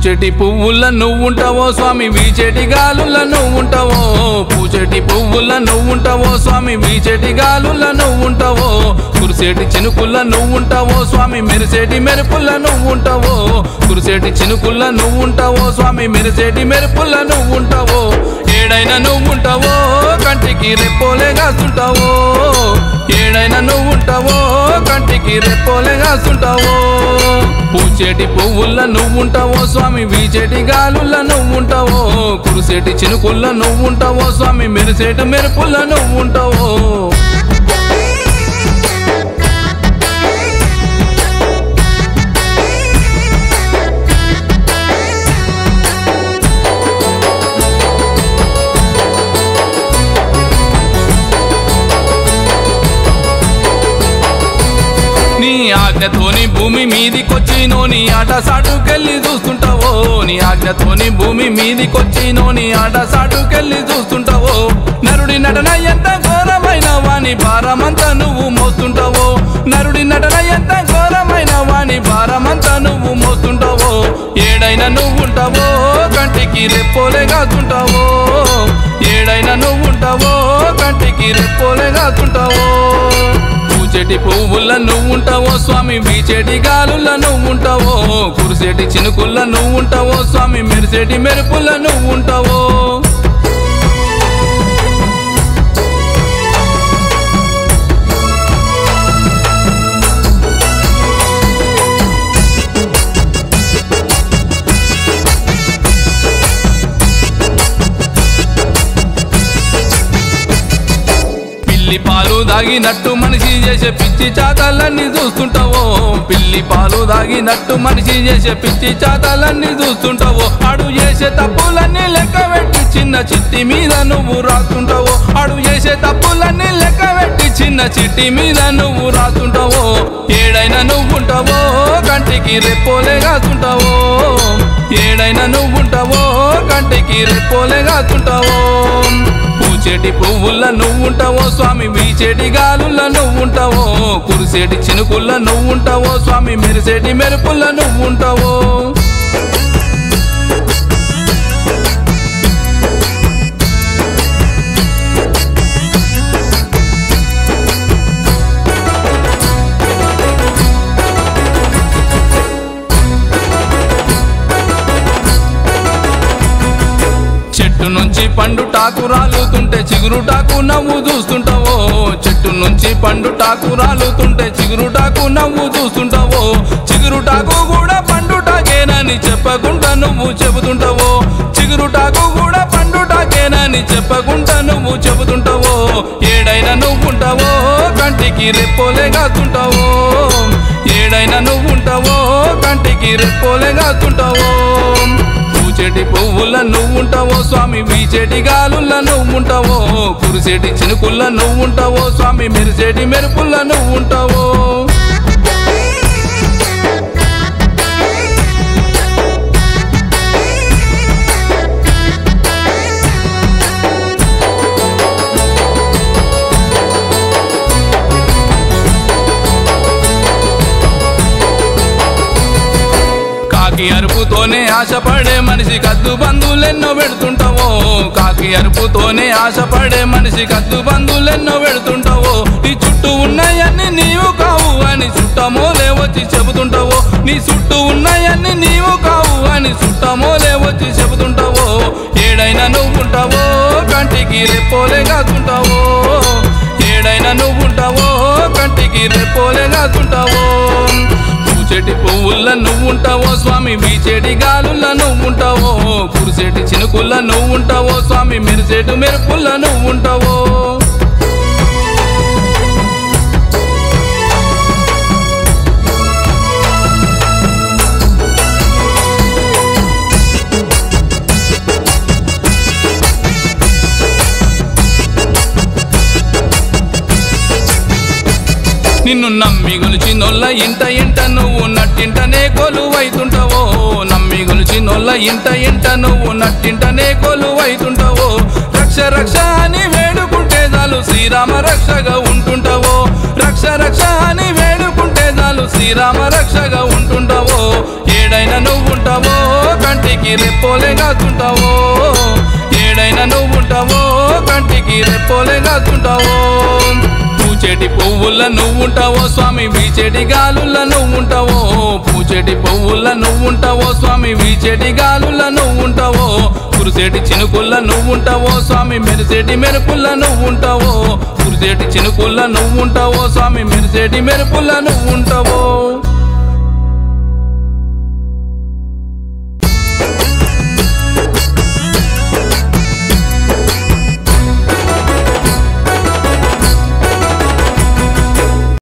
పూచెటి పువ్వుల నువ్వుంటావో స్వామి వీచెటి గాలుల నువ్వుంటావో పూచెటి పువ్వుల నువ్వుంటావో స్వామి వీచెటి గాలుల నువ్వుంటావో కురిసేటి చినుకుల నువ్వుంటావో స్వామి మెరిసేటి మెరుపుల నువ్వుంటావో కురిసేటి చినుకుల నువ్వుంటావో స్వామి మెరిసేటి మెరుపుల నువ్వుంటావో ఏడైనా నువ్వుంటావో కంటికి రెప్పోలే కాస్తుంటావో ఏడైనా నువ్వుంటావో కంటికి రెప్పోలే కాస్తుంటావో పూచేటి పువ్వుల నువ్వుంటావో స్వామి వీచేటి గాలుల నువ్వుంటావో కురిసేటి చినుకుల్ల నువ్వుంటావో స్వామి మెరిసేటి మెరుపుల్ల నువ్వుంటావో నీ ఆజ్ఞతోని భూమి మీదికొచ్చినో నీ ఆట సాటుకెళ్ళి చూస్తుంటావో నీ ఆజ్ఞతోని భూమి మీదికొచ్చినో నీ ఆట సాటుకెళ్ళి చూస్తుంటావో నరుడి నటన ఎంత ఘోరమైన వాని భారమంతా నువ్వు మోస్తుంటావో నరుడి నటన ఎంత ఘోరమైన వాని భారమంతా నువ్వు మోస్తుంటావో ఏడైనా నువ్వుంటావో కంటికి రెప్పోలే కాస్తుంటావో ఏడైనా నువ్వుంటావో కంటికి రెప్పోలే కాస్తుంటావో పూచెటి పువ్వుల నువ్వుంటావో స్వామి వీచెటి గాలుల నువ్వుంటావో కురిసేటి చినుకుల్ల నువ్వుంటావో స్వామి మెరిసేటి మెరుపుల నువ్వుంటావో పిల్లి పాలు దాగినట్టు మనిషి చేసే పిచ్చి చాతాలన్నీ చూస్తుంటావో పిల్లి పాలు దాగినట్టు మనిషి చేసే పిచ్చి చాతాలన్నీ చూస్తుంటావో అడు చేసే తప్పులన్నీ లెక్క పెట్టి చిన్న చిట్టి మీద నువ్వు రాస్తుంటావో అడు చేసే తప్పులన్నీ లెక్క పెట్టి చిన్న చిట్టి మీద నువ్వు రాస్తుంటావో ఏడైనా నువ్వుంటావో కంటికి రెప్పోలే కాస్తుంటావో ఏడైనా నువ్వుంటావో కంటికి రెప్పోలే కాస్తుంటావో పూచెటి పువ్వుల నువ్వుంటావో స్వామి వీచెటి గాలుల నువ్వుంటావో కురిసేటి చినుకుల్ల నువ్వుంటావో స్వామి మెరిసేటి మెరుపుల్ల నువ్వుంటావో చెట్టు నుంచి పండు టాకు రాలుతుంటే చిగురు టాకు నవ్వు చూస్తుంటావో చెట్టు నుంచి పండు టాకు రాలుతుంటే చిగురు టాకు నవ్వు చూస్తుంటావో చిగురు టాకు కూడా పండు టాకేనని చెప్పకుండా నువ్వు చెబుతుంటావో చిగురు టాకు కూడా పండు టాకేనని చెప్పకుండా నువ్వు చెబుతుంటావో ఏడైనా నువ్వుంటావో కంటికి రెప్పోలే కాస్తుంటావో ఏడైనా నువ్వుంటావో కంటికి రెప్పోలే కాస్తుంటావో పూచెటి పువ్వుల నువ్వుంటావో స్వామి వీచెటి గాలుల నువ్వుంటావో కురిసేటి చినుకుల్ల నువ్వుంటావో స్వామి మెరిసేటి మెరుపుల్ల నువ్వుంటావో కాకి అరుపుతోనే ఆశపడే మనిషి కద్దు బంధువులెన్నో పెడుతుంటావో కాకి అరుపుతోనే ఆశపడే మనిషి కద్దు బంధువులెన్నో పెడుతుంటావో నీ చుట్టూ ఉన్నాయన్ని నీవు కావు అని చుట్టమోలే వచ్చి చెబుతుంటావో నీ చుట్టూ ఉన్నాయన్ని నీవు కావు అని చుట్టమోలే వచ్చి చెబుతుంటావో ఏడైనా నువ్వుంటావో కంటికి రెప్పోలే కాస్తుంటావో ఏడైనా నువ్వుంటావో కంటికి రెప్పోలే కాస్తుంటావో పూచెటి పువ్వుల నువ్వుంటావో స్వామి వీచెటి గాలుల నువ్వుంటావో కురిసేటి చినుకుల్ల నువ్వుంటావో స్వామి మెరిసేటి మెరుపుల్ల నువ్వుంటావో నిన్ను నమ్మి గొలిచినొల్ల ఇంట ఇంట నువ్వు నట్టింటనే కొలువైతుంటావో నమ్మి గొలిచినొల్ల ఇంట ఇంట నువ్వు నట్టింటనే కొలువైతుంటావో రక్ష రక్ష అని వేడుకుంటే చాలు శ్రీరామ రక్షగా ఉంటుంటావో రక్ష రక్ష అని వేడుకుంటే చాలు శ్రీరామ రక్షగా ఉంటుంటావో ఏడైనా నువ్వుంటావో కంటి కంటికి రెప్పోలే కాస్తుంటావో ఏడైనా నువ్వుంటావో కంటికి రెప్పోలే కాస్తుంటావో పూచేటి పువ్వుల నువ్వుంటావో స్వామి వీచేటి గాలుల నువ్వుంటావో పూచేటి పువ్వుల నువ్వుంటావో స్వామి వీచేటి గాలుల నువ్వుంటావో కురిసేటి చినుకుల్ల నువ్వుంటావో స్వామి మెరిసేటి మెరుపుల్ల నువ్వుంటావో కురిసేటి చినుకుల్ల నువ్వుంటావో స్వామి మెరిసేటి మెరుపుల్ల నువ్వుంటావో